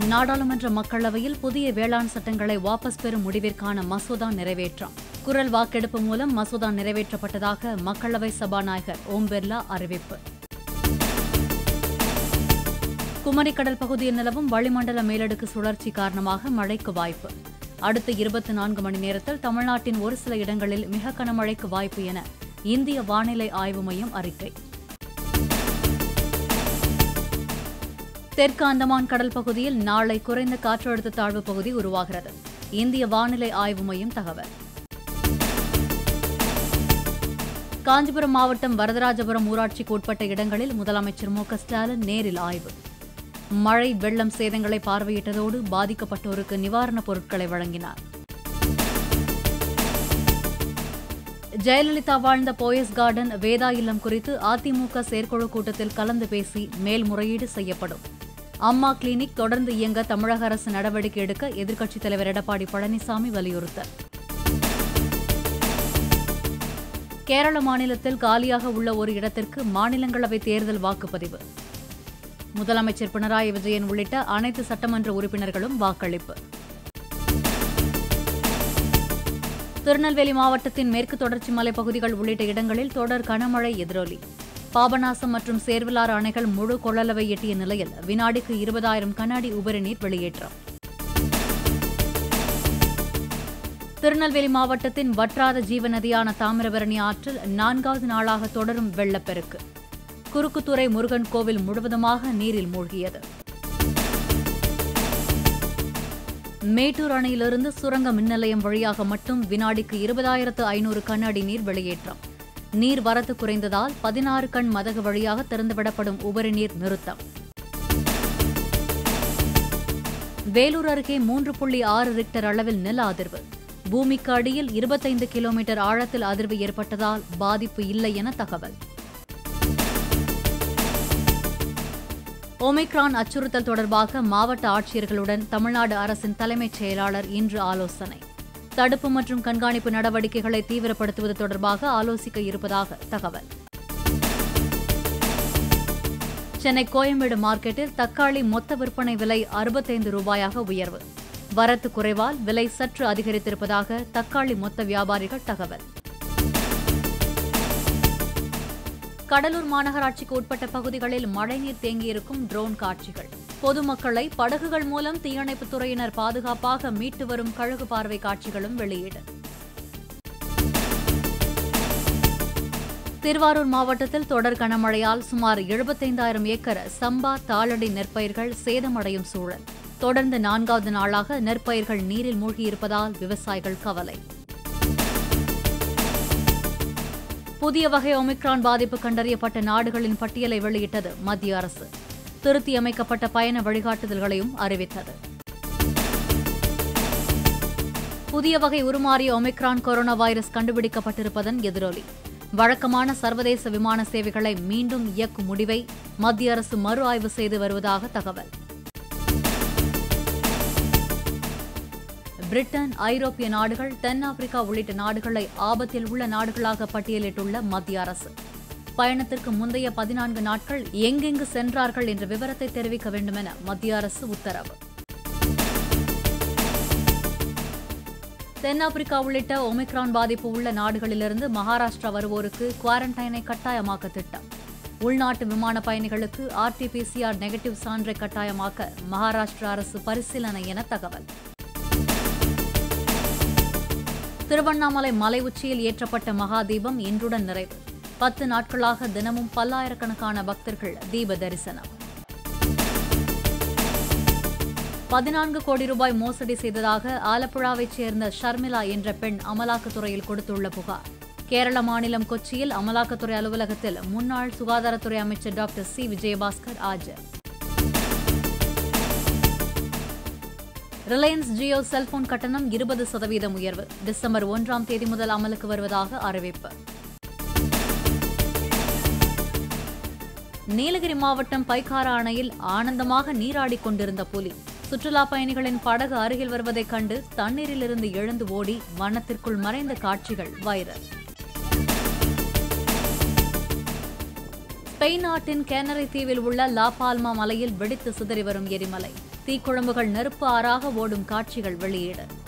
நாடாளுமன்ற மக்களவையில் புதிய வேளாண் சட்டங்களை வாபஸ் பெறும் முடிவிற்கான மசோதா நிறைவேற்றம் குரல் வாக்கெடுப்பு மூலம் மசோதா நிறைவேற்றப்பட்டதாக மக்களவை சபாநாயகர் ஓம் பிர்லா அறிவிப்பு குமரிக்கடல் பகுதியில் நிலவும் வளிமண்டல மேலடுக்கு சுழற்சி காரணமாக மழைக்கு வாய்ப்பு அடுத்த இருபத்தி நான்கு மணி நேரத்தில் தமிழ்நாட்டின் ஒரு சில இடங்களில் மிக கனமழைக்கு வாய்ப்பு என இந்திய வானிலை ஆய்வு மையம் அறிக்கை தெற்கு அந்தமான் கடல் பகுதியில் நாளை குறைந்த காற்றழுத்த தாழ்வு பகுதி உருவாகிறது இந்திய வானிலை ஆய்வு மையம் தகவல் காஞ்சிபுரம் மாவட்டம் வரதராஜபுரம் ஊராட்சிக்கு உட்பட்ட இடங்களில் முதலமைச்சர் மு க ஸ்டாலின் நேரில் ஆய்வு மழை வெள்ளம் சேதங்களை பார்வையிட்டதோடு பாதிக்கப்பட்டோருக்கு நிவாரணப் பொருட்களை வழங்கினார் ஜெயலலிதா வாழ்ந்த போயஸ் கார்டன் வேதா இல்லம் குறித்து அதிமுக செயற்குழு கூட்டத்தில் கலந்து பேசி மேல்முறையீடு செய்யப்படும் அம்மா கிளினிக் தொடர்ந்து இயங்க தமிழக அரசு நடவடிக்கை எடுக்க எதிர்க்கட்சித் தலைவர் எடப்பாடி பழனிசாமி வலியுறுத்தல் கேரள மாநிலத்தில் காலியாக உள்ள ஒரு இடத்திற்கு மாநிலங்களவை தேர்தல் வாக்குப்பதிவு முதலமைச்சர் பினராயி விஜயன் உள்ளிட்ட அனைத்து சட்டமன்ற உறுப்பினர்களும் வாக்களிப்பு திருநெல்வேலி மாவட்டத்தின் மேற்கு தொடர்ச்சி மலைப் பகுதிகள் உள்ளிட்ட இடங்களில் தொடர் கனமழை எதிரொலி பாபநாசம் மற்றும் சேர்விலாறு அணைகள் முழு கொள்ளளவை எட்டிய நிலையில் வினாடிக்கு இருபதாயிரம் கன அடி உபரி நீர் வெளியேற்றம் திருநெல்வேலி மாவட்டத்தின் வற்றாத ஜீவநதியான தாமிரபரணி ஆற்றில் நான்காவது நாளாக தொடரும் வெள்ளப்பெருக்கு குறுக்குத்துறை முருகன் கோவில் முழுவதுமாக நீரில் மூழ்கியது மேட்டூர் அணையிலிருந்து சுரங்க மின் நிலையம் வழியாக மட்டும் வினாடிக்கு இருபதாயிரத்து ஐநூறு கன அடி நீர் வெளியேற்றம் நீர் வரத்து குறைந்ததால் பதினாறு கண் மதகு வழியாக திறந்துவிடப்படும் உபரி நீர் நிறுத்தம் வேலூர் அருகே மூன்று புள்ளி ஆறு ரிக்டர் அளவில் நில அதிர்வு பூமிக்கு அடியில் இருபத்தைந்து கிலோமீட்டர் ஆழத்தில் அதிர்வு ஏற்பட்டதால் பாதிப்பு இல்லை என தகவல் ஒமிக்ரான் அச்சுறுத்தல் தொடர்பாக மாவட்ட ஆட்சியர்களுடன் தமிழ்நாடு அரசின் தலைமைச் செயலாளர் இன்று ஆலோசனை தடுப்பு மற்றும் கண்காணிப்பு நடவடிக்கைகளை தீவிரப்படுத்துவது தொடர்பாக ஆலோசிக்க இருப்பதாக தகவல் சென்னை கோயம்பேடு மார்க்கெட்டில் தக்காளி மொத்த விற்பனை விலை அறுபத்தைந்து ரூபாயாக உயர்வு வரத்து குறைவால் விலை சற்று அதிகரித்திருப்பதாக தக்காளி மொத்த வியாபாரிகள் தகவல் கடலூர் மாநகராட்சிக்கு உட்பட்ட பகுதிகளில் மழைநீர் தேங்கியிருக்கும் ட்ரோன் காட்சிகள் பொதுமக்களை படகுகள் மூலம் தீயணைப்புத் துறையினர் பாதுகாப்பாக மீட்டு வரும் கழுகு பார்வை காட்சிகளும் வெளியீடு திருவாரூர் மாவட்டத்தில் தொடர் கனமழையால் சுமார் எழுபத்தைந்தாயிரம் ஏக்கர் சம்பா தாளடி நெற்பயிர்கள் சேதமடையும் சூழல் தொடர்ந்து நான்காவது நாளாக நெற்பயிர்கள் நீரில் மூழ்கியிருப்பதால் விவசாயிகள் கவலை புதிய வகை ஒமிக்ரான் பாதிப்பு கண்டறியப்பட்ட நாடுகளின் பட்டியலை வெளியிட்டது மத்திய அரசு திருத்தியமைக்கப்பட்ட பயண வழிகாட்டுதல்களையும் அறிவித்தது புதிய வகை உருமாறிய ஒமிக்ரான் கொரோனா வைரஸ் கண்டுபிடிக்கப்பட்டிருப்பதன் எதிரொலி வழக்கமான சர்வதேச விமான சேவைகளை மீண்டும் இயக்கும் முடிவை மத்திய அரசு மறு ஆய்வு செய்து வருவதாக தகவல் பிரிட்டன் ஐரோப்பிய நாடுகள் தென்னாப்பிரிக்கா உள்ளிட்ட நாடுகளை ஆபத்தில் உள்ள நாடுகளாக பட்டியலிட்டுள்ள மத்திய அரசு பயணத்திற்கு முந்தைய பதினான்கு நாட்கள் எங்கெங்கு சென்றார்கள் என்ற விவரத்தை தெரிவிக்க வேண்டுமென மத்திய அரசு உத்தரவு தென்னாப்பிரிக்கா உள்ளிட்ட ஒமிக்ரான் பாதிப்பு உள்ள நாடுகளிலிருந்து மகாராஷ்டிரா வருவோருக்கு குவாரண்டைனை கட்டாயமாக்க திட்டம் உள்நாட்டு விமான பயணிகளுக்கு ஆர்டிபிசிஆர் நெகட்டிவ் சான்றை கட்டாயமாக்க மகாராஷ்டிரா அரசு பரிசீலனை என தகவல் திருவண்ணாமலை மலை உச்சியில் ஏற்றப்பட்ட மகா தீபம் இன்றுடன் நிறைவு பத்து நாட்களாக தினமும் பல்லாயிரக்கணக்கான பக்தர்கள் தீப தரிசனம் பதினான்கு கோடி ரூபாய் மோசடி செய்ததாக ஆலப்புழாவைச் சேர்ந்த ஷர்மிளா என்ற பெண் அமலாக்கத்துறையில் கொடுத்துள்ள புகார் கேரள மாநிலம் கொச்சியில் அமலாக்கத்துறை அலுவலகத்தில் முன்னாள் சுகாதாரத்துறை அமைச்சர் டாக்டர் சி விஜயபாஸ்கர் ஆஜர் ரிலையன்ஸ் ஜியோ செல்போன் கட்டணம் இருபது சதவீதம் உயர்வு டிசம்பர் ஒன்றாம் தேதி முதல் அமலுக்கு வருவதாக அறிவிப்பு நீலகிரி மாவட்டம் பைக்காரா அணையில் ஆனந்தமாக நீராடிக் கொண்டிருந்த புலி சுற்றுலா பயணிகளின் படகு அருகில் வருவதைக் கண்டு தண்ணீரிலிருந்து எழுந்து ஓடி வனத்திற்குள் மறைந்த காட்சிகள் வைரல் ஸ்பெயின் நாட்டின் கேனரி தீவில் உள்ள லா பால்மா மலையில் வெடித்து சிதறி வரும் எரிமலை தீக்குழம்புகள் நெருப்பு ஆறாக ஓடும் காட்சிகள் வெளியீடு